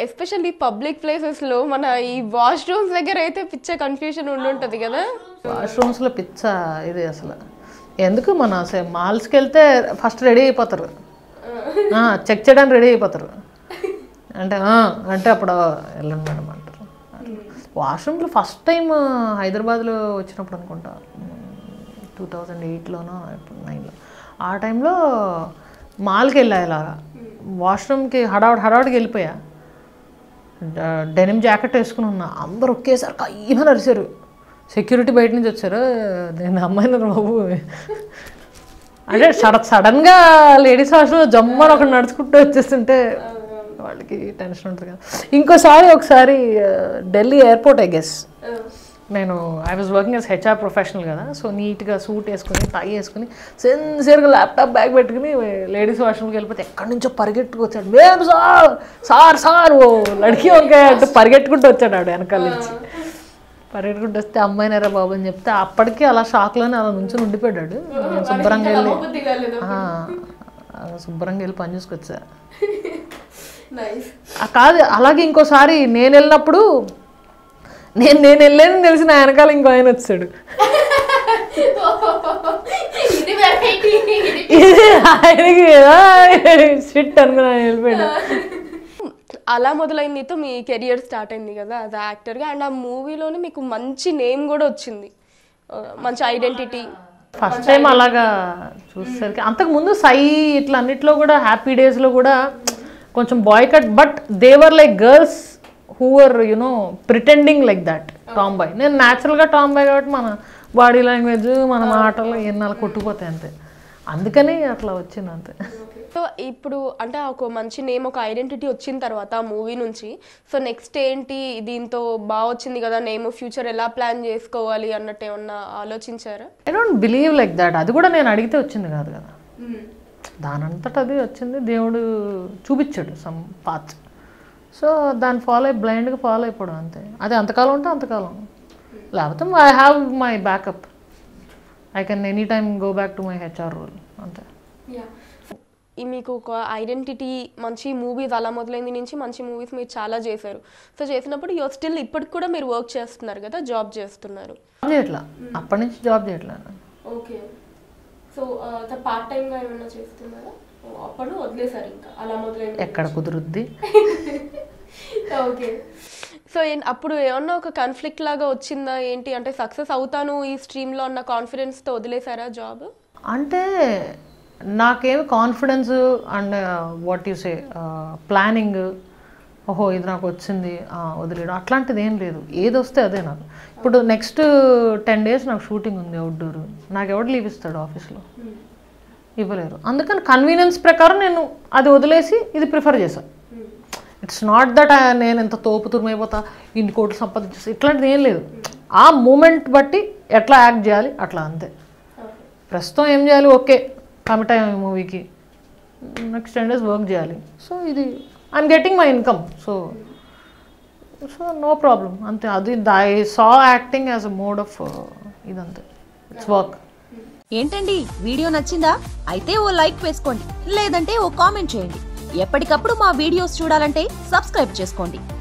especially public ప్లేసెస్లో మన ఈ వాష్రూమ్స్ దగ్గర అయితే పిచ్చ కన్ఫ్యూజన్ ఉండుంటుంది కదా వాష్రూమ్స్లో పిచ్చ ఇది అసలు ఎందుకు మన అసలు మాల్స్కి వెళ్తే ఫస్ట్ రెడీ అయిపోతారు చెక్ చేయడానికి రెడీ అయిపోతారు అంటే "ఆ" అంటే అప్పుడు వెళ్ళండి మేడం అంటారు వాష్రూమ్లో ఫస్ట్ టైం హైదరాబాద్లో వచ్చినప్పుడు అనుకుంటా టూ థౌజండ్ ఎయిట్లోనో నైన్లో ఆ టైంలో మాల్కి వెళ్ళా ఇలాగా వాష్రూమ్కి హడావుడి హడావుడికి వెళ్ళిపోయా డెనిమ్ జాకెట్ వేసుకుని ఉన్నా అందరూ ఒకేసారి కయ్యమని అరిశారు సెక్యూరిటీ బయట నుంచి వచ్చారు నేను అమ్మాయిని బాబు అంటే సడ సడన్గా లేడీస్ హాస్టల్లో జమ్మని ఒకటి నడుచుకుంటూ వచ్చేస్తుంటే వాళ్ళకి టెన్షన్ ఉంటుంది కదా ఇంకోసారి ఒకసారి ఆ, ఢిల్లీ ఎయిర్పోర్ట్ ఐ గెస్ నేను I was working as HR professional కదా సో నీట్గా సూట్ వేసుకుని టై వేసుకుని సిన్సియర్గా ల్యాప్టాప్ బ్యాగ్ పెట్టుకుని లేడీస్ వాష్రూమ్కి వెళ్ళిపోతే ఎక్కడి నుంచో పరిగెట్టుకు వచ్చాడు మేము సార్ సార్ సార్ ఓ లడికి వంకాయ అంటే పరిగెట్టుకుంటూ వచ్చాడు ఆడు వెనకాల నుంచి పరిగెట్టుకుంటూ వస్తే అమ్మాయినారా బాబు అని చెప్తే అప్పటికి అలా షాక్లోనే అలా నుంచి ఉండిపోయాడు నేను శుభ్రంగా వెళ్ళి ఆ, అలా శుభ్రంగా వెళ్ళి పని చూసుకొచ్చా ఆ, కాదు అలాగే ఇంకోసారి నేను వెళ్ళినప్పుడు నేను నేను వెళ్ళానని తెలిసి నా వెనకాల ఇంకో ఆయన వచ్చాడు ఇది వెరైటీ ఇది ఆయనకి షిట్ అనుకుని ఆయన వెళ్ళిపోయాడు అలా మొదలైంది నీతో మీ కెరియర్ స్టార్ట్ అయింది కదా యాజ్ యాక్టర్గా అండ్ ఆ మూవీలోనే మీకు మంచి నేమ్ కూడా వచ్చింది ఆ, మంచి ఐడెంటిటీ ఫస్ట్ టైం అలాగా చూసేసరికి అంతకుముందు సై ఇట్లా అన్నిట్లో కూడా హ్యాపీ డేస్లో కూడా కొంచెం boy cut but they were like girls who are you know pretending like that tomboy నేను న్యాచురల్గా టామ్ బాయ్ కాబట్టి మన బాడీ లాంగ్వేజ్ మన మాటలు ఎన్నాళ్ళు కొట్టుకుపోతాయి అంతే అందుకని అట్లా వచ్చింది అంతే సో ఇప్పుడు అంటే ఒక మంచి నేమ్ ఒక ఐడెంటిటీ వచ్చిన తర్వాత ఆ మూవీ నుంచి సో నెక్స్ట్ ఏంటి దీంతో బాగా వచ్చింది కదా నేమ్ ఫ్యూచర్ ఎలా ప్లాన్ చేసుకోవాలి అన్నట్టు ఏమన్నా ఆలోచించారా I don't believe like that అది కూడా నేను అడిగితే వచ్చింది కాదు కదా దానంతట అది వచ్చింది దేవుడు చూపించాడు సమ్ పాత్ సో దాన్ని ఫాలో అయి బ్లైండ్గా ఫాలో అయిపోవడం అంతే అది అంతకాలం ఉంటే అంతకాలం లేకపోతే I have my backup I can any time go back to my HR role అంతే ఈ మీకు ఒక ఐడెంటిటీ మంచి మూవీస్ అలా మొదలైంది నుంచి మంచి మూవీస్ మీరు చాలా చేశారు సో చేసినప్పుడు యువర్ స్టిల్ ఇప్పటికి కూడా మీరు వర్క్ చేస్తున్నారు కదా జాబ్ చేస్తున్నారు జాబ్ చేయట్లా అప్పటి నుంచి జాబ్ చేయట్లా ఓకే సో పార్ట్ టైంగా ఏమైనా చేస్తున్నారా అప్పుడు వదిలేసారు ఇంకా అలా మొదలైంది ఎక్కడ కుదురుద్ది ఓకే సో ఏం- అప్పుడు ఏమన్నా ఒక కాన్ఫ్లిక్ట్ లాగా వచ్చిందా ఏంటి అంటే సక్సెస్ అవుతాను ఈ స్ట్రీమ్లో అన్న కాన్ఫిడెన్స్తో వదిలేసారా జాబ్ అంటే నాకేమి confidence and what you say planning ఓహో ఇది నాకు వచ్చింది ఆ, వదిలేయడం అట్లాంటిది ఏం లేదు ఏది వస్తే అదే నాకు ఇప్పుడు నెక్స్ట్ టెన్ డేస్ నాకు షూటింగ్ ఉంది అవుట్డోర్ నాకు ఎవడు లీవ్ ఇస్తాడు ఆఫీస్లో ఇవ్వలేరు అందుకని కన్వీనియన్స్ ప్రకారం నేను అది వదిలేసి ఇది ప్రిఫర్ చేశాను ఇట్స్ నాట్ దట్ నేను ఎంత తోపు తురిమైపోతా ఇన్ని కోట్లు సంపాదించేసి ఇట్లాంటిది ఏం లేదు ఆ మూమెంట్ బట్టి ఎట్లా యాక్ట్ చేయాలి అట్లా అంతే ప్రస్తుతం ఏం చేయాలి ఓకే కమిట్ అయ్యాం ఈ మూవీకి నెక్స్ట్ టెన్ డేస్ వర్క్ చేయాలి సో ఇది I'm getting my income so so no problem అంతే అది I saw acting as a mode of ఇదంతే ఇట్స్ వర్క్ ఏంటండి వీడియో నచ్చిందా అయితే ఓ లైక్ వేసుకోండి లేదంటే ఓ కామెంట్ చేయండి ఎప్పటికప్పుడు మా వీడియోస్ చూడాలంటే సబ్స్క్రైబ్ చేసుకోండి